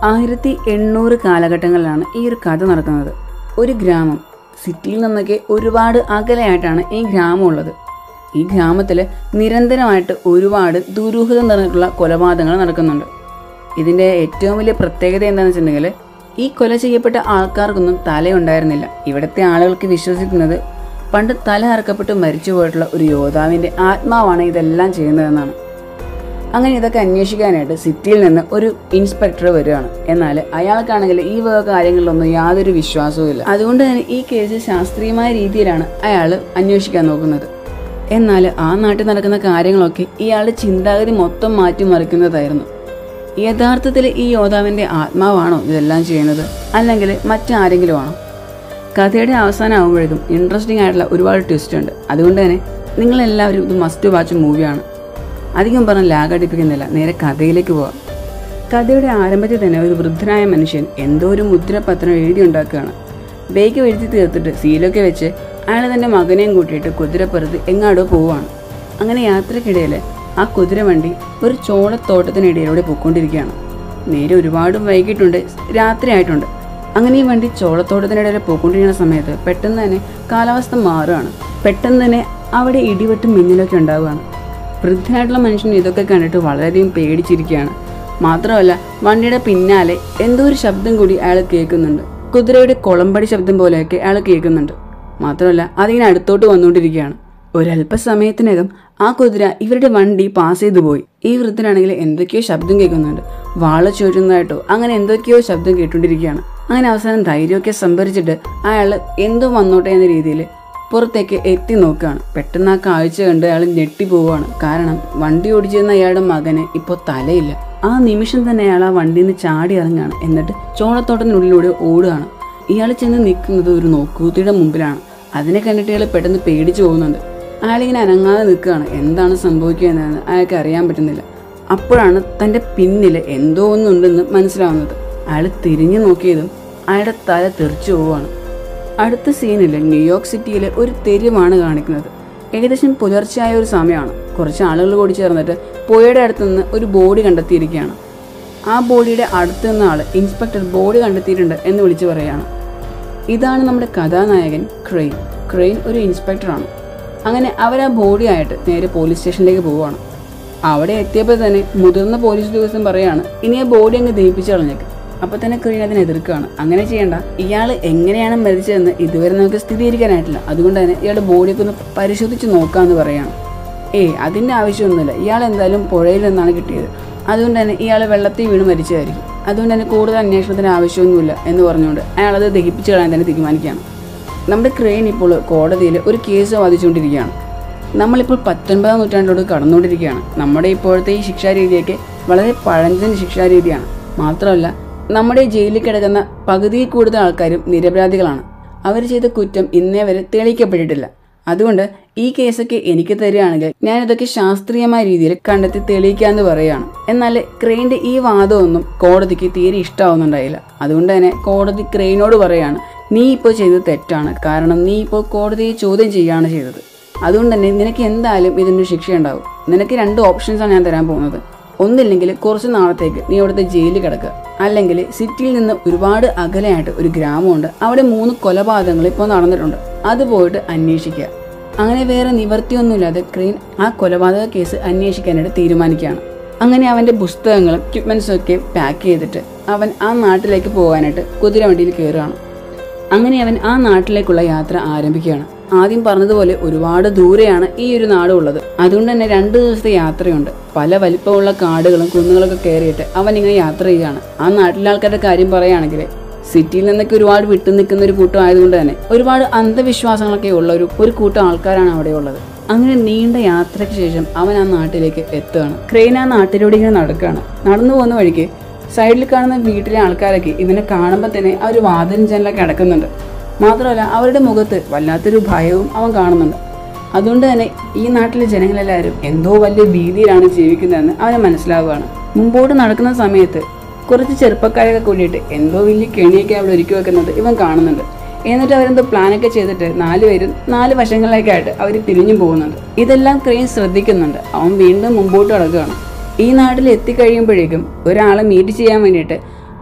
ആയിരത്തി എണ്ണൂറ് കാലഘട്ടങ്ങളിലാണ് ഈ ഒരു കഥ നടക്കുന്നത് ഒരു ഗ്രാമം സിറ്റിയിൽ നിന്നൊക്കെ ഒരുപാട് അകലെയായിട്ടാണ് ഈ ഗ്രാമം ഉള്ളത് ഈ ഗ്രാമത്തിൽ നിരന്തരമായിട്ട് ഒരുപാട് ദുരൂഹത നിറഞ്ഞിട്ടുള്ള കൊലപാതകങ്ങൾ നടക്കുന്നുണ്ട് ഇതിൻ്റെ ഏറ്റവും വലിയ പ്രത്യേകത എന്താണെന്ന് വെച്ചിട്ടുണ്ടെങ്കിൽ ഈ കൊല ചെയ്യപ്പെട്ട ആൾക്കാർക്കൊന്നും തലയുണ്ടായിരുന്നില്ല ഇവിടുത്തെ ആളുകൾക്ക് വിശ്വസിക്കുന്നത് പണ്ട് തല അറക്കപ്പെട്ട് മരിച്ചു പോയിട്ടുള്ള ഒരു യോദ്ധാവിൻ്റെ ആത്മാവാണ് ഇതെല്ലാം ചെയ്യുന്നതെന്നാണ് അങ്ങനെ ഇതൊക്കെ അന്വേഷിക്കാനായിട്ട് സിറ്റിയിൽ നിന്ന് ഒരു ഇൻസ്പെക്ടർ വരികയാണ് എന്നാൽ അയാൾക്കാണെങ്കിൽ ഈ വക കാര്യങ്ങളിലൊന്നും യാതൊരു വിശ്വാസവും ഇല്ല അതുകൊണ്ട് തന്നെ ഈ കേസ് ശാസ്ത്രീയമായ രീതിയിലാണ് അയാൾ അന്വേഷിക്കാൻ നോക്കുന്നത് എന്നാൽ ആ നാട്ടിൽ നടക്കുന്ന കാര്യങ്ങളൊക്കെ ഇയാളുടെ ചിന്താഗതി മൊത്തം മാറ്റിമറിക്കുന്നതായിരുന്നു യഥാർത്ഥത്തിൽ ഈ യോദ്ധാവിൻ്റെ ആത്മാവാണോ ഇതെല്ലാം ചെയ്യുന്നത് അല്ലെങ്കിൽ മറ്റാരെങ്കിലും ആണോ കഥയുടെ അവസാനം ആകുമ്പോഴേക്കും ഇൻട്രസ്റ്റിംഗ് ആയിട്ടുള്ള ഒരുപാട് ട്വിസ്റ്റ് ഉണ്ട് അതുകൊണ്ട് തന്നെ നിങ്ങളെല്ലാവരും ഇത് മസ്റ്റ് വാച്ച് മൂവിയാണ് അധികം പറഞ്ഞ് ലാഗ് അടിപ്പിക്കുന്നില്ല നേരെ കഥയിലേക്ക് പോവാം കഥയുടെ ആരംഭത്തിൽ തന്നെ ഒരു വൃദ്ധനായ മനുഷ്യൻ എന്തോ ഒരു മുദ്രപത്രം എഴുതി ഉണ്ടാക്കുകയാണ് വേഗം എഴുതി തീർത്തിട്ട് സീലൊക്കെ വെച്ച് അയാൾ തൻ്റെ മകനെയും കൂട്ടിയിട്ട് കുതിരപ്പുറത്ത് എങ്ങാടോ പോവുകയാണ് അങ്ങനെ യാത്രക്കിടയിൽ ആ കുതിരവണ്ടി ഒരു ചോളത്തോട്ടത്തിനിടയിലൂടെ പൊയ്ക്കൊണ്ടിരിക്കുകയാണ് നേരെ ഒരുപാട് വൈകിട്ടുണ്ട് രാത്രി ആയിട്ടുണ്ട് അങ്ങനെ ഈ വണ്ടി ചോളത്തോട്ടത്തിനിടയിൽ പോയിക്കൊണ്ടിരിക്കുന്ന സമയത്ത് പെട്ടെന്ന് തന്നെ കാലാവസ്ഥ മാറുകയാണ് പെട്ടെന്ന് തന്നെ അവിടെ ഇടിവെട്ടും മിന്നലൊക്കെ ഉണ്ടാവുകയാണ് വൃദ്ധനായിട്ടുള്ള മനുഷ്യൻ ഇതൊക്കെ കണ്ടിട്ട് വളരെയധികം പേടിച്ചിരിക്കുകയാണ് മാത്രമല്ല വണ്ടിയുടെ പിന്നാലെ എന്തോ ഒരു ശബ്ദം കൂടി അയാൾ കേൾക്കുന്നുണ്ട് കുതിരയുടെ കുളമ്പടി ശബ്ദം പോലെയൊക്കെ അയാൾ കേൾക്കുന്നുണ്ട് മാത്രമല്ല അതിങ്ങനെ അടുത്തോട്ട് വന്നുകൊണ്ടിരിക്കുകയാണ് ഒരല്പസമയത്തിനകം ആ കുതിര ഇവരുടെ വണ്ടി പാസ് ചെയ്തു പോയി ഈ വൃദ്ധനാണെങ്കിൽ എന്തൊക്കെയോ ശബ്ദം കേൾക്കുന്നുണ്ട് വാള ചോരുന്നതായിട്ടോ അങ്ങനെ എന്തൊക്കെയോ ശബ്ദം കേട്ടുകൊണ്ടിരിക്കുകയാണ് അങ്ങനെ അവസാനം ധൈര്യമൊക്കെ സംഭരിച്ചിട്ട് അയാൾ എന്തോ വന്നോട്ടെ എന്ന രീതിയിൽ പുറത്തേക്ക് എത്തി നോക്കുകയാണ് പെട്ടെന്ന് ആ കാഴ്ച കണ്ട് അയാൾ ഞെട്ടിപ്പോവാണ് കാരണം വണ്ടി ഓടിച്ചിരുന്ന അയാളുടെ മകന് ഇപ്പോൾ തലയില്ല ആ നിമിഷം തന്നെ അയാൾ ആ വണ്ടിയിൽ നിന്ന് ചാടി ഇറങ്ങുകയാണ് എന്നിട്ട് ചോളത്തോട്ടത്തിനുള്ളിലൂടെ ഓടുകയാണ് ഇയാൾ ചെന്ന് നിൽക്കുന്നത് ഒരു നോക്കൂത്തിയുടെ മുമ്പിലാണ് അതിനെ കണ്ടിട്ട് അയാൾ പെട്ടെന്ന് പേടിച്ചു പോകുന്നുണ്ട് അയാളിങ്ങനെ അനങ്ങാതെ നിൽക്കുകയാണ് എന്താണ് സംഭവിക്കുക എന്നതെന്ന് അയാൾക്ക് അറിയാൻ പറ്റുന്നില്ല അപ്പോഴാണ് തൻ്റെ പിന്നിൽ എന്തോ ഒന്നുണ്ടെന്ന് മനസ്സിലാവുന്നത് അയാൾ തിരിഞ്ഞു നോക്കിയതും അയാളുടെ തല തെറിച്ചു പോവുകയാണ് അടുത്ത സീനിൽ ന്യൂയോർക്ക് സിറ്റിയിലെ ഒരു തെരുവാണ് കാണിക്കുന്നത് ഏകദേശം പുലർച്ചെയായ ഒരു സമയമാണ് കുറച്ച് ആളുകൾ കൂടി ചേർന്നിട്ട് പുഴയുടെ അടുത്ത് നിന്ന് ഒരു ബോഡി കണ്ടെത്തിയിരിക്കുകയാണ് ആ ബോഡിയുടെ അടുത്ത് നിന്ന ആൾ ഇൻസ്പെക്ടർ ബോഡി കണ്ടെത്തിയിട്ടുണ്ട് എന്ന് വിളിച്ചു പറയുകയാണ് ഇതാണ് നമ്മുടെ കഥാനായകൻ ക്രെയിൻ ക്രെയിൻ ഒരു ഇൻസ്പെക്ടറാണ് അങ്ങനെ അവർ ആ ബോഡിയായിട്ട് നേരെ പോലീസ് സ്റ്റേഷനിലേക്ക് പോവുകയാണ് അവിടെ എത്തിയപ്പോൾ തന്നെ മുതിർന്ന പോലീസ് ഉദ്യോഗസ്ഥൻ പറയാണ് ഇനി ആ ബോഡി അങ്ങ് ദഹിപ്പിച്ച് കളഞ്ഞേക്ക് അപ്പൊ തന്നെ ക്രീൻ അതിനെ എതിർക്കുകയാണ് അങ്ങനെ ചെയ്യണ്ട ഇയാൾ എങ്ങനെയാണ് മരിച്ചതെന്ന് ഇതുവരെ നമുക്ക് സ്ഥിരീകരിക്കാനായിട്ടില്ല അതുകൊണ്ട് തന്നെ ഇയാളുടെ ബോഡിയൊക്കെ ഒന്ന് പരിശോധിച്ച് നോക്കാമെന്ന് പറയാണ് ഏയ് അതിൻ്റെ ആവശ്യമൊന്നുമില്ല ഇയാൾ എന്തായാലും പുഴയിൽ നിന്നാണ് കിട്ടിയത് അതുകൊണ്ട് തന്നെ ഇയാൾ വെള്ളത്തിൽ വീണ് മരിച്ചതായിരിക്കും അതുകൊണ്ട് തന്നെ കൂടുതൽ അന്വേഷണത്തിന് ആവശ്യമൊന്നുമില്ല എന്ന് പറഞ്ഞുകൊണ്ട് അയാൾ അത് ദഹിപ്പിച്ച് കളയാൻ തന്നെ തീരുമാനിക്കുകയാണ് നമ്മുടെ ക്രെയിൻ ഇപ്പോൾ കോടതിയിൽ ഒരു കേസ് വാദിച്ചുകൊണ്ടിരിക്കുകയാണ് നമ്മളിപ്പോൾ പത്തൊൻപതാം നൂറ്റാണ്ടിലോട്ട് കടന്നുകൊണ്ടിരിക്കുകയാണ് നമ്മുടെ ഇപ്പോഴത്തെ ഈ ശിക്ഷാരീതിയൊക്കെ വളരെ പഴഞ്ചൻ ശിക്ഷാരീതിയാണ് മാത്രമല്ല നമ്മുടെ ജയിലിൽ കിടക്കുന്ന പകുതിയിൽ കൂടുതൽ ആൾക്കാരും നിരപരാധികളാണ് അവർ ചെയ്ത കുറ്റം ഇന്നേ വരെ തെളിയിക്കപ്പെട്ടിട്ടില്ല അതുകൊണ്ട് ഈ കേസൊക്കെ എനിക്ക് തരികയാണെങ്കിൽ ഞാനിതൊക്കെ ശാസ്ത്രീയമായ രീതിയിൽ കണ്ടെത്തി തെളിയിക്കാമെന്ന് പറയുകയാണ് എന്നാൽ ക്രെയിൻ്റെ ഈ വാദമൊന്നും കോടതിക്ക് തീരെ ഇഷ്ടമാവുന്നുണ്ടായില്ല അതുകൊണ്ട് തന്നെ കോടതി ക്രെയിനോട് പറയാണ് നീ ഇപ്പോൾ ചെയ്തത് തെറ്റാണ് കാരണം നീ ഇപ്പോൾ കോടതിയെ ചോദ്യം ചെയ്യുകയാണ് ചെയ്തത് അതുകൊണ്ട് തന്നെ നിനക്ക് എന്തായാലും ഇതിൻ്റെ ശിക്ഷയുണ്ടാവും നിനക്ക് രണ്ട് ഓപ്ഷൻസാണ് ഞാൻ തരാൻ പോകുന്നത് ഒന്നില്ലെങ്കിൽ കുറച്ച് നാളത്തേക്ക് നീ അവിടുത്തെ ജയിലിൽ കിടക്കുക അല്ലെങ്കിൽ സിറ്റിയിൽ നിന്ന് ഒരുപാട് അകലെയായിട്ട് ഒരു ഗ്രാമമുണ്ട് അവിടെ മൂന്ന് കൊലപാതകങ്ങൾ ഇപ്പോൾ നടന്നിട്ടുണ്ട് അത് പോയിട്ട് അന്വേഷിക്കുക അങ്ങനെ വേറെ നിവർത്തിയൊന്നുമില്ലാതെ ക്രീൻ ആ കൊലപാതക കേസ് അന്വേഷിക്കാനായിട്ട് തീരുമാനിക്കുകയാണ് അങ്ങനെ അവൻ്റെ പുസ്തകങ്ങളും എക്യുപ്മെൻസും ഒക്കെ പാക്ക് ചെയ്തിട്ട് അവൻ ആ നാട്ടിലേക്ക് പോകാനായിട്ട് കുതിരവണ്ടിയിൽ കയറുകയാണ് അങ്ങനെ അവൻ ആ നാട്ടിലേക്കുള്ള യാത്ര ആരംഭിക്കുകയാണ് ആദ്യം പറഞ്ഞതുപോലെ ഒരുപാട് ദൂരെയാണ് ഈ ഒരു നാട് ഉള്ളത് അതുകൊണ്ട് തന്നെ രണ്ട് ദിവസത്തെ യാത്രയുണ്ട് പല വലിപ്പമുള്ള കാടുകളും കുന്നുകളൊക്കെ കയറിയിട്ട് അവൻ ഇങ്ങനെ യാത്ര ചെയ്യുകയാണ് ആ നാട്ടിലെ ആൾക്കാരുടെ കാര്യം പറയുകയാണെങ്കിൽ സിറ്റിയിൽ നിന്നൊക്കെ ഒരുപാട് വിട്ടു നിൽക്കുന്ന ഒരു കൂട്ടം ആയതുകൊണ്ട് തന്നെ ഒരുപാട് അന്ധവിശ്വാസങ്ങളൊക്കെ ഉള്ള ഒരു ഒരു കൂട്ടം ആൾക്കാരാണ് അവിടെ ഉള്ളത് അങ്ങനെ നീണ്ട യാത്രയ്ക്ക് ശേഷം അവൻ ആ നാട്ടിലേക്ക് എത്തുകയാണ് ക്രെയിൻ ആ നാട്ടിലൂടെ ഇങ്ങനെ നടക്കുകയാണ് നടന്നു പോകുന്ന വഴിക്ക് സൈഡിൽ കാണുന്ന വീട്ടിലെ ആൾക്കാരൊക്കെ ഇവനെ കാണുമ്പോൾ തന്നെ ആ ഒരു വാതിലും ജനലൊക്കെ അടക്കുന്നുണ്ട് മാത്രമല്ല അവരുടെ മുഖത്ത് വല്ലാത്തൊരു ഭയവും അവൻ കാണുന്നുണ്ട് അതുകൊണ്ട് തന്നെ ഈ നാട്ടിലെ ജനങ്ങളെല്ലാവരും എന്തോ വലിയ ഭീതിയിലാണ് ജീവിക്കുന്നതെന്ന് അവന് മനസ്സിലാവുകയാണ് മുമ്പോട്ട് നടക്കുന്ന സമയത്ത് കുറച്ച് ചെറുപ്പക്കാരൊക്കെ കൂടിയിട്ട് എന്തോ വലിയ കെണിയൊക്കെ അവിടെ ഒരുക്കി വെക്കുന്നത് ഇവൻ കാണുന്നുണ്ട് എന്നിട്ട് അവരെന്തോ പ്ലാനൊക്കെ ചെയ്തിട്ട് നാലുപേരും നാല് വശങ്ങളിലേക്കായിട്ട് അവർ തിരിഞ്ഞു പോകുന്നുണ്ട് ഇതെല്ലാം ക്രെയിൻ ശ്രദ്ധിക്കുന്നുണ്ട് അവൻ വീണ്ടും മുമ്പോട്ട് നടക്കുകയാണ് ഈ നാട്ടിൽ എത്തിക്കഴിയുമ്പോഴേക്കും ഒരാളെ മീറ്റ് ചെയ്യാൻ വേണ്ടിയിട്ട്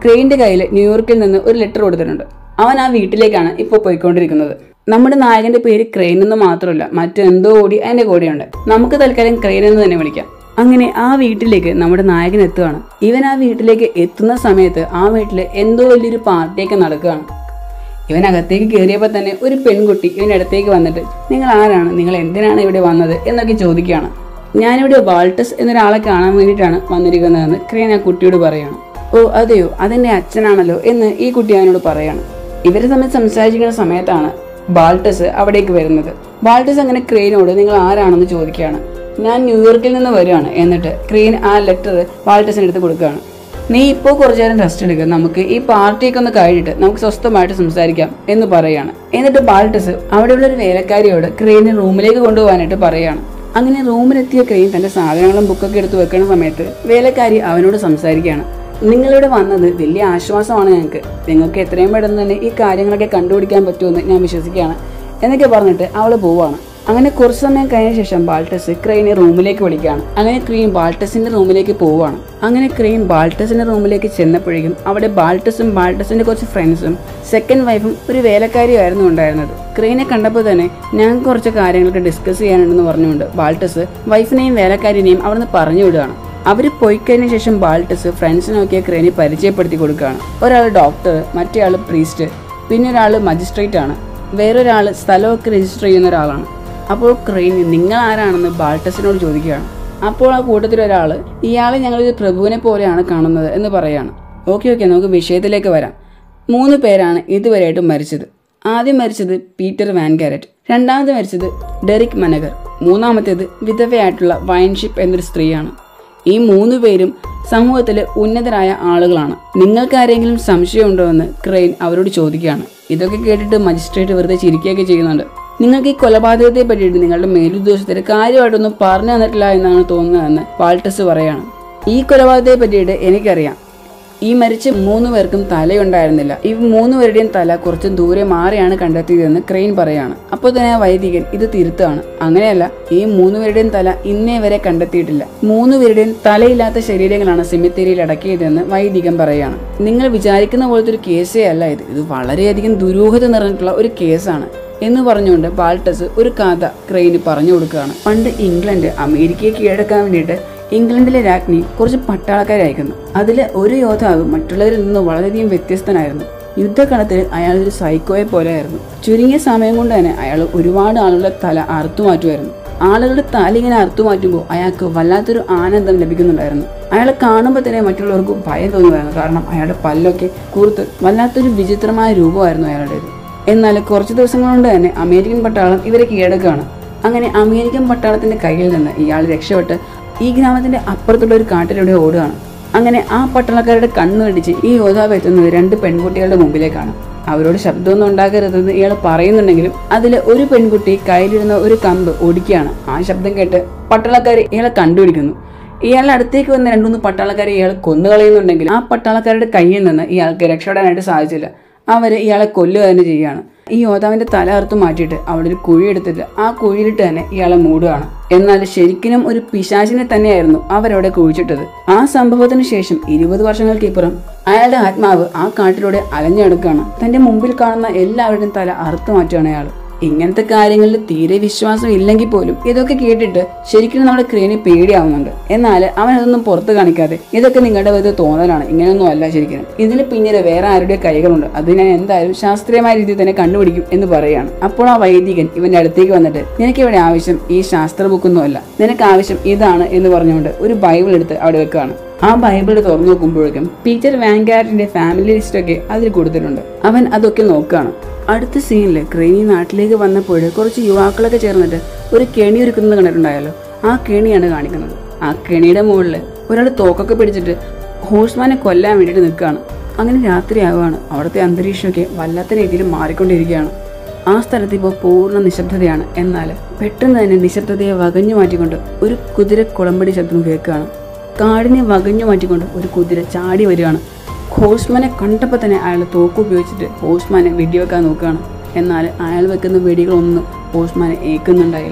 ക്രെയിന്റെ കയ്യിൽ ന്യൂയോർക്കിൽ നിന്ന് ഒരു ലെറ്റർ കൊടുത്തിട്ടുണ്ട് അവൻ ആ വീട്ടിലേക്കാണ് ഇപ്പോൾ പോയിക്കൊണ്ടിരിക്കുന്നത് നമ്മുടെ നായകന്റെ പേര് ക്രെയിൻ എന്ന് മാത്രമല്ല മറ്റെന്തോ കൂടി അതിന്റെ കൂടെയുണ്ട് നമുക്ക് തൽക്കാലം ക്രെയിൻ എന്ന് തന്നെ വിളിക്കാം അങ്ങനെ ആ വീട്ടിലേക്ക് നമ്മുടെ നായകൻ എത്തുകയാണ് ഇവൻ ആ വീട്ടിലേക്ക് എത്തുന്ന സമയത്ത് ആ വീട്ടിൽ എന്തോ വലിയൊരു പാർട്ടിയൊക്കെ നടക്കുകയാണ് ഇവൻ അകത്തേക്ക് കയറിയപ്പോൾ തന്നെ ഒരു പെൺകുട്ടി ഇവൻ്റെ അടുത്തേക്ക് വന്നിട്ട് നിങ്ങൾ ആരാണ് നിങ്ങൾ എന്തിനാണ് ഇവിടെ വന്നത് എന്നൊക്കെ ചോദിക്കുകയാണ് ഞാനിവിടെ വാൾട്ടസ് എന്നൊരാളെ കാണാൻ വേണ്ടിയിട്ടാണ് വന്നിരിക്കുന്നതെന്ന് ക്രെയിൻ ആ കുട്ടിയോട് പറയാണ് ഓ അതെയോ അതെന്റെ അച്ഛനാണല്ലോ എന്ന് ഈ കുട്ടി അവനോട് പറയാണ് ഇവര് തമ്മിൽ സംസാരിക്കുന്ന സമയത്താണ് ബാൾട്ടസ് അവിടേക്ക് വരുന്നത് ബാൾട്ടസ് അങ്ങനെ ക്രെയിനോട് നിങ്ങൾ ആരാണെന്ന് ചോദിക്കുകയാണ് ഞാൻ ന്യൂയോർക്കിൽ നിന്ന് വരികയാണ് എന്നിട്ട് ക്രെയിൻ ആ ലെറ്റർ ബാൾട്ടസിന് എടുത്ത് കൊടുക്കുകയാണ് നീ ഇപ്പോൾ കുറച്ചു നേരം റെസ്റ്റ് എടുക്കുക നമുക്ക് ഈ പാർട്ടിയൊക്കെ ഒന്ന് കഴിഞ്ഞിട്ട് നമുക്ക് സ്വസ്ഥമായിട്ട് സംസാരിക്കാം എന്ന് പറയാണ് എന്നിട്ട് ബാൾട്ടസ് അവിടെയുള്ള ഒരു വേലക്കാരിയോട് ക്രെയിനെ റൂമിലേക്ക് കൊണ്ടുപോകാനായിട്ട് പറയാണ് അങ്ങനെ റൂമിലെത്തിയ ക്രെയിൻ തന്റെ സാധനങ്ങളും ബുക്കൊക്കെ എടുത്ത് വെക്കുന്ന സമയത്ത് വേലക്കാരി അവനോട് സംസാരിക്കുകയാണ് നിങ്ങളിവിടെ വന്നത് വലിയ ആശ്വാസമാണ് ഞങ്ങൾക്ക് നിങ്ങൾക്ക് എത്രയും പെട്ടെന്ന് തന്നെ ഈ കാര്യങ്ങളൊക്കെ കണ്ടുപിടിക്കാൻ പറ്റുമെന്ന് ഞാൻ വിശ്വസിക്കുകയാണ് എന്നൊക്കെ പറഞ്ഞിട്ട് അവൾ പോവാണ് അങ്ങനെ കുറച്ച് സമയം കഴിഞ്ഞ ശേഷം ബാൾട്ടസ് ക്രെയിനെ റൂമിലേക്ക് വിളിക്കുകയാണ് അങ്ങനെ ക്രെയിൻ ബാൾട്ടസിന്റെ റൂമിലേക്ക് പോവുകയാണ് അങ്ങനെ ക്രെയിൻ ബാൾട്ടസിന്റെ റൂമിലേക്ക് ചെന്നപ്പോഴേക്കും അവിടെ ബാൾട്ടസും ബാൾട്ടസിന്റെ കുറച്ച് ഫ്രണ്ട്സും സെക്കൻഡ് വൈഫും ഒരു വേലക്കാരിയായിരുന്നു ഉണ്ടായിരുന്നത് ക്രെയിനെ കണ്ടപ്പോൾ തന്നെ ഞാൻ കുറച്ച് കാര്യങ്ങളൊക്കെ ഡിസ്കസ് ചെയ്യാനുണ്ടെന്ന് പറഞ്ഞുകൊണ്ട് ബാൾട്ടസ് വൈഫിനെയും വേലക്കാരിനെയും അവിടുന്ന് പറഞ്ഞു വിടുകയാണ് അവർ പോയി കഴിഞ്ഞ ശേഷം ബാൾട്ടസ് ഫ്രണ്ട്സിനൊക്കെ ക്രെയിനെ പരിചയപ്പെടുത്തി കൊടുക്കുകയാണ് ഒരാൾ ഡോക്ടർ മറ്റേ ആൾ പ്രീസ്റ്റ് പിന്നെ ഒരാൾ മജിസ്ട്രേറ്റ് ആണ് വേറൊരാൾ സ്ഥലമൊക്കെ രജിസ്റ്റർ ചെയ്യുന്ന ഒരാളാണ് അപ്പോൾ ക്രെയിൻ നിങ്ങൾ ആരാണെന്ന് ബാൾട്ടസിനോട് ചോദിക്കുകയാണ് അപ്പോൾ ആ കൂട്ടത്തിൽ ഒരാൾ ഇയാളെ ഞങ്ങളൊരു പ്രഭുവിനെ പോലെയാണ് കാണുന്നത് എന്ന് പറയാണ് ഓക്കെ ഓക്കെ നമുക്ക് വിഷയത്തിലേക്ക് വരാം മൂന്ന് പേരാണ് ഇതുവരെയായിട്ടും മരിച്ചത് ആദ്യം മരിച്ചത് പീറ്റർ വാൻകാരറ്റ് രണ്ടാമത് മരിച്ചത് ഡെറിക് മനഗർ മൂന്നാമത്തേത് വിധവയായിട്ടുള്ള വൈൻഷിപ്പ് എന്നൊരു സ്ത്രീയാണ് ഈ മൂന്ന് പേരും സമൂഹത്തിലെ ഉന്നതരായ ആളുകളാണ് നിങ്ങൾക്ക് ആരെങ്കിലും സംശയമുണ്ടോ എന്ന് ക്രെയിൻ അവരോട് ചോദിക്കുകയാണ് ഇതൊക്കെ കേട്ടിട്ട് മജിസ്ട്രേറ്റ് വെറുതെ ചിരിക്കുകയൊക്കെ ചെയ്യുന്നുണ്ട് നിങ്ങൾക്ക് ഈ കൊലപാതകത്തെ പറ്റിയിട്ട് നിങ്ങളുടെ മേലുദ്യോഗസ്ഥർ കാര്യമായിട്ടൊന്നും പറഞ്ഞു തന്നിട്ടില്ല എന്നാണ് തോന്നുന്നതെന്ന് വാൾട്ടസ് പറയാണ് ഈ കൊലപാതകത്തെ പറ്റിയിട്ട് എനിക്കറിയാം ഈ മരിച്ച മൂന്ന് പേർക്കും തലയുണ്ടായിരുന്നില്ല ഈ മൂന്ന് പേരുടെയും തല കുറച്ച് ദൂരെ മാറിയാണ് കണ്ടെത്തിയതെന്ന് ക്രെയിൻ പറയാണ് അപ്പോൾ തന്നെ ആ വൈദികൻ ഇത് തിരുത്താണ് അങ്ങനെയല്ല ഈ മൂന്ന് പേരുടെയും തല ഇന്നേ വരെ കണ്ടെത്തിയിട്ടില്ല മൂന്ന് പേരുടെയും തലയില്ലാത്ത ശരീരങ്ങളാണ് സെമിത്തേരിയിൽ അടക്കിയതെന്ന് വൈദികൻ പറയാണ് നിങ്ങൾ വിചാരിക്കുന്ന പോലത്തെ ഒരു കേസേ അല്ല ഇത് ഇത് വളരെയധികം ദുരൂഹത നിറഞ്ഞിട്ടുള്ള ഒരു കേസാണ് എന്ന് പറഞ്ഞുകൊണ്ട് ബാൾട്ടസ് ഒരു കഥ ക്രെയിന് പറഞ്ഞു കൊടുക്കുകയാണ് പണ്ട് ഇംഗ്ലണ്ട് അമേരിക്കയെ കീഴടക്കാൻ വേണ്ടിയിട്ട് ഇംഗ്ലണ്ടിലെ രാജ്ഞി കുറച്ച് പട്ടാളക്കാരെ അയക്കുന്നു അതിൽ ഒരു യോദ്ധാവ് മറ്റുള്ളവരിൽ നിന്ന് വളരെയധികം വ്യത്യസ്തനായിരുന്നു യുദ്ധക്കളത്തിൽ അയാൾ ഒരു സൈക്കോയെ പോലെയായിരുന്നു ചുരുങ്ങിയ സമയം കൊണ്ട് തന്നെ അയാൾ ഒരുപാട് ആളുകളുടെ തല അറുത്തു മാറ്റുമായിരുന്നു ആളുകളുടെ തല ഇങ്ങനെ അറുത്തു മാറ്റുമ്പോൾ അയാൾക്ക് വല്ലാത്തൊരു ആനന്ദം ലഭിക്കുന്നുണ്ടായിരുന്നു അയാളെ കാണുമ്പോൾ തന്നെ മറ്റുള്ളവർക്ക് ഭയം തോന്നുമായിരുന്നു കാരണം അയാളുടെ പല്ലൊക്കെ കൂർത്ത് വല്ലാത്തൊരു വിചിത്രമായ രൂപമായിരുന്നു അയാളുടേത് എന്നാൽ കുറച്ച് ദിവസങ്ങൾ കൊണ്ട് തന്നെ അമേരിക്കൻ പട്ടാളം ഇവരെ കീഴടക്കുകയാണ് അങ്ങനെ അമേരിക്കൻ പട്ടാളത്തിന്റെ കയ്യിൽ നിന്ന് ഇയാൾ രക്ഷപ്പെട്ട് ഈ ഗ്രാമത്തിന്റെ അപ്പുറത്തുള്ള ഒരു കാട്ടിലൂടെ ഓടുകയാണ് അങ്ങനെ ആ പട്ടാളക്കാരുടെ കണ്ണു കടിച്ച് ഈ യോദ്ധാവ് എത്തുന്നത് രണ്ട് പെൺകുട്ടികളുടെ മുമ്പിലേക്കാണ് അവരോട് ശബ്ദമൊന്നും ഉണ്ടാക്കരുതെന്ന് ഇയാൾ പറയുന്നുണ്ടെങ്കിലും അതിൽ ഒരു പെൺകുട്ടി കയ്യിലിരുന്ന ഒരു കമ്പ് ഒടിക്കുകയാണ് ആ ശബ്ദം കേട്ട് പട്ടാളക്കാർ ഇയാളെ കണ്ടുപിടിക്കുന്നു ഇയാളുടെ അടുത്തേക്ക് വന്ന രണ്ടുമൂന്ന് പട്ടാളക്കാരെ ഇയാൾ കൊന്നുകളയുന്നുണ്ടെങ്കിൽ ആ പട്ടാളക്കാരുടെ കയ്യിൽ നിന്ന് ഇയാൾക്ക് രക്ഷപ്പെടാനായിട്ട് സാധിച്ചില്ല അവർ ഇയാളെ കൊല്ലുക തന്നെ ചെയ്യുകയാണ് ഈ യോദ്ധാവിന്റെ തല അറുത്ത് മാറ്റിയിട്ട് അവിടെ ഒരു കുഴി എടുത്തിട്ട് ആ കുഴിയിലിട്ട് തന്നെ ഇയാളെ മൂടുകയാണ് എന്നാൽ ശരിക്കും ഒരു പിശാചിനെ തന്നെയായിരുന്നു അവരവിടെ കുഴിച്ചിട്ടത് ആ സംഭവത്തിന് ശേഷം ഇരുപത് വർഷങ്ങൾക്കിപ്പുറം അയാളുടെ ആത്മാവ് ആ കാട്ടിലൂടെ അലഞ്ഞെടുക്കുകയാണ് തന്റെ മുമ്പിൽ കാണുന്ന എല്ലാവരുടെയും തല അറുത്ത് മാറ്റുകയാണ് അയാൾ ഇങ്ങനത്തെ കാര്യങ്ങളിൽ തീരെ വിശ്വാസം ഇല്ലെങ്കിൽ പോലും ഇതൊക്കെ കേട്ടിട്ട് ശരിക്കും നമ്മുടെ ക്രീനി പേടിയാവുന്നുണ്ട് എന്നാൽ അവൻ അതൊന്നും പുറത്ത് കാണിക്കാതെ ഇതൊക്കെ നിങ്ങളുടെ വെറുതെ തോന്നലാണ് ഇങ്ങനെയൊന്നും അല്ല ശരിക്കും ഇതിന് പിന്നിൽ വേറെ ആരുടെ കൈകളുണ്ട് അത് ഞാൻ എന്തായാലും ശാസ്ത്രീയമായ രീതിയിൽ തന്നെ കണ്ടുപിടിക്കും എന്ന് പറയാണ് അപ്പോൾ ആ വൈദികൻ ഇവന്റെ അടുത്തേക്ക് വന്നിട്ട് നിനക്ക് ഇവിടെ ആവശ്യം ഈ ശാസ്ത്ര ബുക്കൊന്നും അല്ല നിനക്ക് ആവശ്യം ഇതാണ് എന്ന് പറഞ്ഞുകൊണ്ട് ഒരു ബൈബിൾ എടുത്ത് അവിടെ വെക്കുകയാണ് ആ ബൈബിൾ തുറന്നു നോക്കുമ്പോഴേക്കും പീറ്റർ വാൻകാരിന്റെ ഫാമിലി ലിസ്റ്റ് ഒക്കെ അതിൽ കൊടുത്തിട്ടുണ്ട് അവൻ അതൊക്കെ നോക്കുകയാണ് അടുത്ത സീനിൽ ക്രെയിനി നാട്ടിലേക്ക് വന്നപ്പോൾ കുറച്ച് യുവാക്കളൊക്കെ ചേർന്നിട്ട് ഒരു കെണി ഒരുക്കുന്നത് കണ്ടിട്ടുണ്ടായല്ലോ ആ കെണിയാണ് കാണിക്കുന്നത് ആ കെണിയുടെ മുകളിൽ ഒരാൾ തോക്കൊക്കെ പിടിച്ചിട്ട് ഹോഴ്സ്മാനെ കൊല്ലാൻ വേണ്ടിയിട്ട് നിൽക്കുകയാണ് അങ്ങനെ രാത്രിയാവുകയാണ് അവിടുത്തെ അന്തരീക്ഷമൊക്കെ വല്ലാത്ത രീതിയിൽ മാറിക്കൊണ്ടിരിക്കുകയാണ് ആ സ്ഥലത്ത് ഇപ്പോൾ പൂർണ്ണ നിശബ്ദതയാണ് എന്നാൽ പെട്ടെന്ന് തന്നെ നിശബ്ദതയെ വകഞ്ഞു മാറ്റിക്കൊണ്ട് ഒരു കുതിര കുളമ്പടി ശബ്ദം കേൾക്കുകയാണ് കാടിനെ വകഞ്ഞു മാറ്റിക്കൊണ്ട് ഒരു കുതിര ചാടി വരികയാണ് ഹോഴ്സ്മാനെ കണ്ടപ്പോൾ തന്നെ അയാൾ തോക്ക് ഉപയോഗിച്ചിട്ട് ഹോഴ്സ്മാനെ വെടിവെക്കാൻ നോക്കുകയാണ് എന്നാൽ അയാൾ വെക്കുന്ന വെടികളൊന്നും ഹോഴ്സ്മാനെ ഏക്കുന്നുണ്ടായില്ല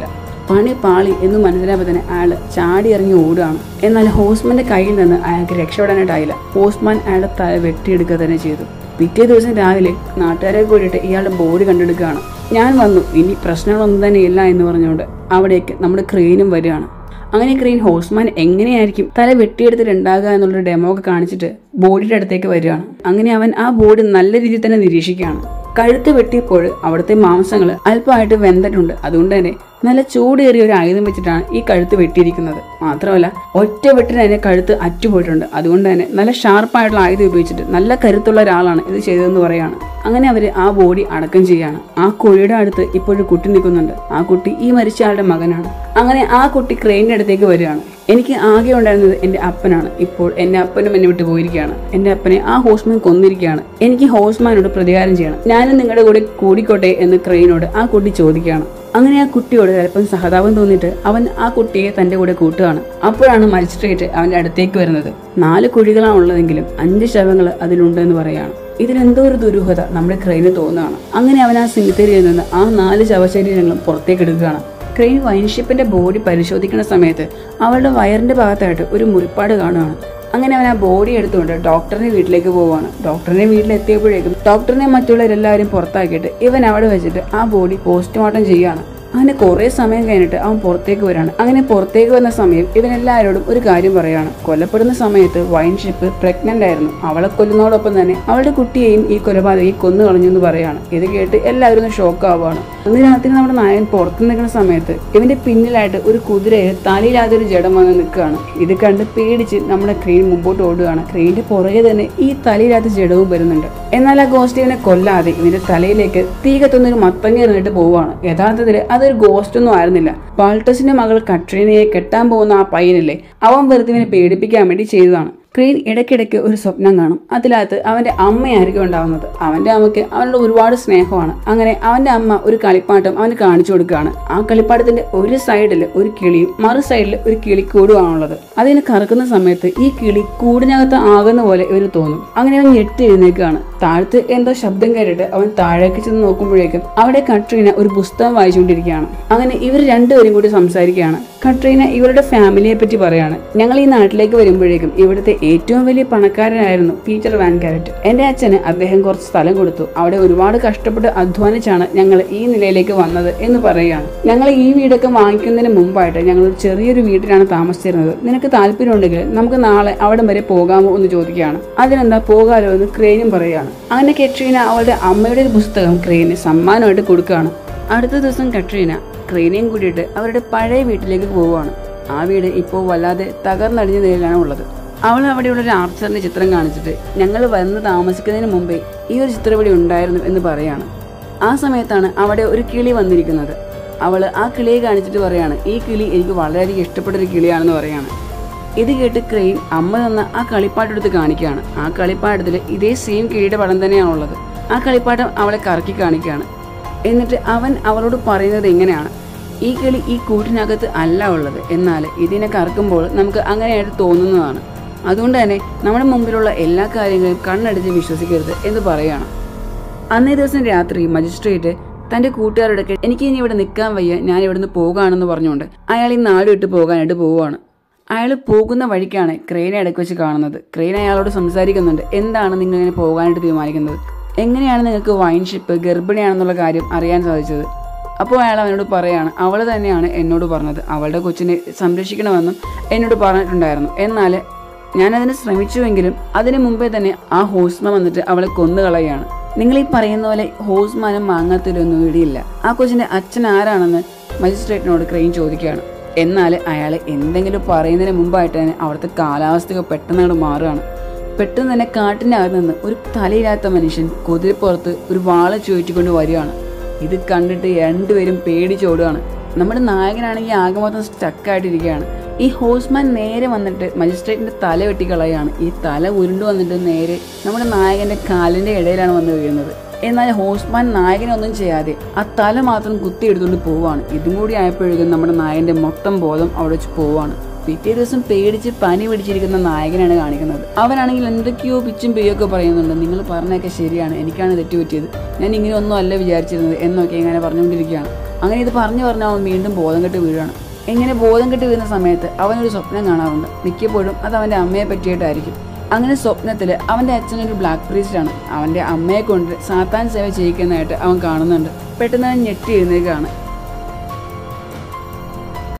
പണി പാളി എന്ന് മനസ്സിലായപ്പോൾ തന്നെ അയാൾ ചാടി ഇറങ്ങി ഓടുകയാണ് എന്നാൽ ഹോസ്മാന്റെ കയ്യിൽ നിന്ന് അയാൾക്ക് രക്ഷപ്പെടാനായിട്ടായില്ല ഹോസ്മാൻ അയാളുടെ തല വെട്ടിയെടുക്കുക തന്നെ ചെയ്തു പിറ്റേ ദിവസം രാവിലെ നാട്ടുകാരെ കൂടിയിട്ട് ഇയാളുടെ ബോഡി കണ്ടെടുക്കുകയാണ് ഞാൻ വന്നു ഇനി പ്രശ്നങ്ങളൊന്നും തന്നെ ഇല്ല എന്ന് പറഞ്ഞുകൊണ്ട് അവിടേക്ക് നമ്മുടെ ക്രെയിനും വരികയാണ് അങ്ങനെ ക്രെയിൻ ഹോസ്മാൻ എങ്ങനെയായിരിക്കും തല വെട്ടിയെടുത്തിട്ടുണ്ടാകുക എന്നുള്ളൊരു ഡെമോ ഒക്കെ കാണിച്ചിട്ട് ബോഡിയുടെ അടുത്തേക്ക് വരികയാണ് അങ്ങനെ അവൻ ആ ബോഡി നല്ല രീതിയിൽ തന്നെ നിരീക്ഷിക്കുകയാണ് കഴുത്ത് വെട്ടിയപ്പോൾ അവിടുത്തെ മാംസങ്ങൾ അല്പമായിട്ട് വെന്തിട്ടുണ്ട് അതുകൊണ്ട് തന്നെ നല്ല ചൂടേറിയ ഒരു ആയുധം വെച്ചിട്ടാണ് ഈ കഴുത്ത് വെട്ടിയിരിക്കുന്നത് മാത്രമല്ല ഒറ്റ വെട്ടിന് തന്നെ കഴുത്ത് അറ്റുപോയിട്ടുണ്ട് അതുകൊണ്ട് തന്നെ നല്ല ഷാർപ്പായിട്ടുള്ള ആയുധം ഉപയോഗിച്ചിട്ട് നല്ല കരുത്തുള്ള ഒരാളാണ് ഇത് ചെയ്തതെന്ന് പറയാണ് അങ്ങനെ അവർ ആ ബോഡി അടക്കം ചെയ്യാണ് ആ കുഴിയുടെ അടുത്ത് ഇപ്പോഴും കുട്ടി നിൽക്കുന്നുണ്ട് ആ കുട്ടി ഈ മരിച്ച ആളുടെ മകനാണ് അങ്ങനെ ആ കുട്ടി ക്രെയിനിന്റെ അടുത്തേക്ക് വരികയാണ് എനിക്ക് ആകെ ഉണ്ടായിരുന്നത് എന്റെ അപ്പനാണ് ഇപ്പോൾ എന്റെ അപ്പനും എന്നെ വിട്ട് പോയിരിക്കുകയാണ് എന്റെ അപ്പനെ ആ ഹോസ്മാൻ കൊന്നിരിക്കുകയാണ് എനിക്ക് ഹോസ്മാനോട് പ്രതികാരം ചെയ്യണം ഞാനും നിങ്ങളുടെ കൂടെ കൂടിക്കോട്ടെ എന്ന് ക്രെയിനോട് ആ കുട്ടി ചോദിക്കുകയാണ് അങ്ങനെ ആ കുട്ടിയോട് അല്പം സഹതാപം തോന്നിയിട്ട് അവൻ ആ കുട്ടിയെ തന്റെ കൂടെ കൂട്ടുകയാണ് അപ്പോഴാണ് മജിസ്ട്രേറ്റ് അവന്റെ അടുത്തേക്ക് വരുന്നത് നാല് കുഴികളാണ് ഉള്ളതെങ്കിലും അഞ്ച് ശവങ്ങൾ അതിലുണ്ടെന്ന് പറയാണ് ഇതിലെന്തോ ഒരു ദുരൂഹത നമ്മുടെ ക്രെയിന് തോന്നുകയാണ് അങ്ങനെ അവൻ ആ സിമിത്തേരിയിൽ നിന്ന് ആ നാല് ശവശരീരങ്ങളും പുറത്തേക്ക് എടുക്കുകയാണ് ക്രെയിൻ വൈൻഷിപ്പിന്റെ ബോഡി പരിശോധിക്കുന്ന സമയത്ത് അവളുടെ വയറിന്റെ ഭാഗത്തായിട്ട് ഒരു മുറിപ്പാട് കാണുകയാണ് അങ്ങനെ അവൻ ആ ബോഡി എടുത്തുകൊണ്ട് ഡോക്ടറിന്റെ വീട്ടിലേക്ക് പോവുകയാണ് ഡോക്ടറിന്റെ വീട്ടിലെത്തിയപ്പോഴേക്കും ഡോക്ടറിനെ മറ്റുള്ളവരെല്ലാവരും പുറത്താക്കിയിട്ട് ഇവൻ അവിടെ വെച്ചിട്ട് ആ ബോഡി പോസ്റ്റ്മോർട്ടം ചെയ്യുകയാണ് അങ്ങനെ കുറെ സമയം കഴിഞ്ഞിട്ട് അവൻ പുറത്തേക്ക് വരാണ് അങ്ങനെ പുറത്തേക്ക് വന്ന സമയം ഇവൻ എല്ലാവരോടും ഒരു കാര്യം പറയാണ് കൊല്ലപ്പെടുന്ന സമയത്ത് വൈൻഷിപ്പ് പ്രഗ്നന്റ് ആയിരുന്നു അവളെ കൊല്ലുന്നതോടൊപ്പം തന്നെ അവളുടെ കുട്ടിയെയും ഈ കൊലപാതകി കൊന്നു കളഞ്ഞു എന്ന് പറയാണ് ഇത് കേട്ട് എല്ലാവരും ഒന്ന് ഷോക്ക് ആവുകയാണ് അന്ന് രാത്രി നമ്മുടെ നായകൻ പുറത്തു നിൽക്കുന്ന സമയത്ത് ഇവന്റെ പിന്നിലായിട്ട് ഒരു കുതിരയിൽ തലയില്ലാതെ ഒരു ജഡം വന്ന് നിൽക്കുകയാണ് ഇത് കണ്ട് പേടിച്ച് നമ്മുടെ ക്രെയിൻ മുമ്പോട്ട് ഓടുകയാണ് ക്രെയിന്റെ പുറകെ തന്നെ ഈ തലയില്ലാത്ത ജഡവും വരുന്നുണ്ട് എന്നാൽ ആ ഗോസ്റ്റ് ഇവനെ കൊല്ലാതെ ഇവന്റെ തലയിലേക്ക് തീ കത്തുന്ന ഒരു മത്തങ്ങ എറിഞ്ഞിട്ട് പോവുകയാണ് യഥാർത്ഥത്തിൽ അതൊരു ഗോസ്റ്റ് ഒന്നും ആയിരുന്നില്ല പാൾട്ടസിന്റെ മകൾ കട്രീനയെ കെട്ടാൻ പോകുന്ന ആ പയ്യനല്ലേ അവൻ വെറുതെ ഇവനെ പേടിപ്പിക്കാൻ വേണ്ടി ചെയ്തതാണ് ക്രീൻ ഇടയ്ക്കിടയ്ക്ക് ഒരു സ്വപ്നം കാണും അതിനകത്ത് അവന്റെ അമ്മയായിരിക്കും ഉണ്ടാവുന്നത് അവന്റെ അമ്മയ്ക്ക് അവനോട് ഒരുപാട് സ്നേഹമാണ് അങ്ങനെ അവന്റെ അമ്മ ഒരു കളിപ്പാട്ടം അവന് കാണിച്ചു കൊടുക്കുകയാണ് ആ കളിപ്പാട്ടത്തിന്റെ ഒരു സൈഡിൽ ഒരു കിളിയും മറു സൈഡിൽ ഒരു കിളിക്കൂടുമാണുള്ളത് അതിന് കറക്കുന്ന സമയത്ത് ഈ കിളി കൂടിനകത്ത് ആകുന്ന പോലെ ഇവന് തോന്നും അങ്ങനെ അവൻ ഞെട്ടി എഴുന്നേക്കുകയാണ് താഴത്ത് എന്തോ ശബ്ദം കേട്ടിട്ട് അവൻ താഴേക്ക് ചെന്ന് നോക്കുമ്പോഴേക്കും അവിടെ കട്രീന ഒരു പുസ്തകം വായിച്ചുകൊണ്ടിരിക്കുകയാണ് അങ്ങനെ ഇവർ രണ്ടുപേരും കൂടി സംസാരിക്കുകയാണ് കട്രീന ഇവരുടെ ഫാമിലിയെ പറ്റി പറയാണ് ഞങ്ങൾ ഈ നാട്ടിലേക്ക് വരുമ്പോഴേക്കും ഇവിടുത്തെ ഏറ്റവും വലിയ പണക്കാരനായിരുന്നു പീറ്റർ വാൻ കാരറ്റ് എന്റെ അച്ഛന് അദ്ദേഹം കുറച്ച് സ്ഥലം കൊടുത്തു അവിടെ ഒരുപാട് കഷ്ടപ്പെട്ട് അധ്വാനിച്ചാണ് ഞങ്ങൾ ഈ നിലയിലേക്ക് വന്നത് എന്ന് പറയുകയാണ് ഞങ്ങൾ ഈ വീടൊക്കെ വാങ്ങിക്കുന്നതിന് മുമ്പായിട്ട് ഞങ്ങൾ ഒരു ചെറിയൊരു വീട്ടിലാണ് താമസിച്ചിരുന്നത് നിനക്ക് താല്പര്യമുണ്ടെങ്കിൽ നമുക്ക് നാളെ അവിടെ വരെ പോകാമോ എന്ന് ചോദിക്കുകയാണ് അതിനെന്താ പോകാലോ എന്ന് ക്രെയിനും പറയുകയാണ് അങ്ങനെ കെട്രീന അവളുടെ അമ്മയുടെ ഒരു പുസ്തകം ക്രെയിന് സമ്മാനമായിട്ട് കൊടുക്കുകയാണ് അടുത്ത ദിവസം കട്രീന ക്രെയിനെയും കൂടിയിട്ട് അവരുടെ പഴയ വീട്ടിലേക്ക് പോവുകയാണ് ആ വീട് ഇപ്പോൾ വല്ലാതെ തകർന്നടിഞ്ഞ നിലയിലാണ് ഉള്ളത് അവൾ അവിടെയുള്ള ഒരു ആർച്ചറിന്റെ ചിത്രം കാണിച്ചിട്ട് ഞങ്ങൾ വന്ന് താമസിക്കുന്നതിന് മുമ്പേ ഈ ഒരു ചിത്രം ഇവിടെ ഉണ്ടായിരുന്നു എന്ന് പറയാണ് ആ സമയത്താണ് അവിടെ ഒരു കിളി വന്നിരിക്കുന്നത് അവൾ ആ കിളിയെ കാണിച്ചിട്ട് പറയാണ് ഈ കിളി എനിക്ക് വളരെയധികം ഇഷ്ടപ്പെട്ട ഒരു കിളിയാണെന്ന് പറയാണ് ഇത് കേട്ട് ക്രെയിൻ അമ്മ തന്ന ആ കളിപ്പാട്ടെടുത്ത് കാണിക്കുകയാണ് ആ കളിപ്പാട്ടത്തിൽ ഇതേ സെയിം കിളിയുടെ പടം തന്നെയാണുള്ളത് ആ കളിപ്പാട്ടം അവളെ കറക്കി കാണിക്കുകയാണ് എന്നിട്ട് അവൻ അവളോട് പറയുന്നത് എങ്ങനെയാണ് ഈ കിളി ഈ കൂട്ടിനകത്ത് അല്ല ഉള്ളത് എന്നാൽ ഇതിനെ കറക്കുമ്പോൾ നമുക്ക് അങ്ങനെയായിട്ട് തോന്നുന്നതാണ് അതുകൊണ്ട് തന്നെ നമ്മുടെ മുമ്പിലുള്ള എല്ലാ കാര്യങ്ങളും കണ്ണടിച്ച് വിശ്വസിക്കരുത് എന്ന് പറയുകയാണ് അന്നേ ദിവസം രാത്രി മജിസ്ട്രേറ്റ് തന്റെ കൂട്ടുകാരോടൊക്കെ എനിക്ക് ഇനി ഇവിടെ നിൽക്കാൻ വയ്യ ഞാൻ ഇവിടുന്ന് പോകാണെന്ന് പറഞ്ഞുകൊണ്ട് അയാൾ ഈ നാട് വിട്ട് പോകാനായിട്ട് പോവുകയാണ് അയാൾ പോകുന്ന വഴിക്കാണ് ക്രെയിനെ ഇടയ്ക്ക് വെച്ച് കാണുന്നത് ക്രെയിൻ അയാളോട് സംസാരിക്കുന്നുണ്ട് എന്താണ് നിങ്ങൾ ഇങ്ങനെ പോകാനായിട്ട് തീരുമാനിക്കുന്നത് എങ്ങനെയാണ് നിങ്ങൾക്ക് വൈൻഷിപ്പ് ഗർഭിണിയാണെന്നുള്ള കാര്യം അറിയാൻ സാധിച്ചത് അപ്പോൾ അയാൾ അവനോട് പറയാണ് അവൾ തന്നെയാണ് എന്നോട് പറഞ്ഞത് അവളുടെ കൊച്ചിനെ സംരക്ഷിക്കണമെന്നും എന്നോട് പറഞ്ഞിട്ടുണ്ടായിരുന്നു എന്നാൽ ഞാനതിന് ശ്രമിച്ചുവെങ്കിലും അതിനു മുമ്പേ തന്നെ ആ ഹോസ്മ വന്നിട്ട് അവളെ കൊന്നുകളയാണ് നിങ്ങൾ ഈ പറയുന്ന പോലെ ഹോസ്മാനും മാങ്ങാത്തിലൊന്നും ഇടിയില്ല ആ കൊച്ചിന്റെ അച്ഛൻ ആരാണെന്ന് മജിസ്ട്രേറ്റിനോട് ക്രെയിൻ ചോദിക്കുകയാണ് എന്നാൽ അയാൾ എന്തെങ്കിലും പറയുന്നതിന് മുമ്പായിട്ട് തന്നെ അവിടുത്തെ കാലാവസ്ഥയൊക്കെ പെട്ടെന്ന് അങ്ങോട്ട് മാറുകയാണ് പെട്ടെന്ന് തന്നെ കാട്ടിനകത്ത് നിന്ന് ഒരു തലയില്ലാത്ത മനുഷ്യൻ കുതിരപ്പുറത്ത് ഒരു വാള ചുഴറ്റിക്കൊണ്ട് വരികയാണ് ഇത് കണ്ടിട്ട് രണ്ടുപേരും പേടിച്ചോടുകയാണ് നമ്മുടെ നായകനാണെങ്കിൽ ആകെ മൊത്തം സ്റ്റക്കായിട്ടിരിക്കുകയാണ് ഈ ഹോസ്മാൻ നേരെ വന്നിട്ട് മജിസ്ട്രേറ്റിന്റെ തല വെട്ടിക്കളയാണ് ഈ തല ഉരുണ്ടു വന്നിട്ട് നേരെ നമ്മുടെ നായകന്റെ കാലിന്റെ ഇടയിലാണ് വന്ന് വീഴുന്നത് എന്നാൽ ഹോസ്മാൻ നായകനെ ഒന്നും ചെയ്യാതെ ആ തല മാത്രം കുത്തിയെടുത്തുകൊണ്ട് പോവാണ് ഇതും കൂടി ആയപ്പോഴേക്കും നമ്മുടെ നായകന്റെ മൊത്തം ബോധം അവിടെ വെച്ച് പോവാണ് പിറ്റേ ദിവസം പേടിച്ച് പനി പിടിച്ചിരിക്കുന്ന നായകനാണ് കാണിക്കുന്നത് അവനാണെങ്കിൽ എന്തൊക്കെയോ പിച്ചും പെയ്യൊക്കെ പറയുന്നുണ്ട് നിങ്ങൾ പറഞ്ഞൊക്കെ ശരിയാണ് എനിക്കാണ് തെറ്റുപറ്റിയത് ഞാൻ ഇങ്ങനെ ഒന്നും അല്ല വിചാരിച്ചിരുന്നത് എന്നൊക്കെ ഇങ്ങനെ പറഞ്ഞുകൊണ്ടിരിക്കുകയാണ് അങ്ങനെ ഇത് പറഞ്ഞു പറഞ്ഞ് അവൻ വീണ്ടും ബോധം കെട്ട് വീഴുകയാണ് ഇങ്ങനെ ബോധം കെട്ട് വീഴുന്ന സമയത്ത് അവനൊരു സ്വപ്നം കാണാറുണ്ട് മിക്കപ്പോഴും അത് അവൻ്റെ അമ്മയെ പറ്റിയിട്ടായിരിക്കും അങ്ങനെ സ്വപ്നത്തിൽ അവൻ്റെ അച്ഛനൊരു ബ്ലാക്ക് പ്രീസ്റ്റാണ് അവൻ്റെ അമ്മയെ കൊണ്ട് സാത്താൻ സേവ ചെയ്യിക്കുന്നതായിട്ട് അവൻ കാണുന്നുണ്ട് പെട്ടെന്ന് അവൻ ഞെട്ടി എഴുന്നേൽക്കുകയാണ്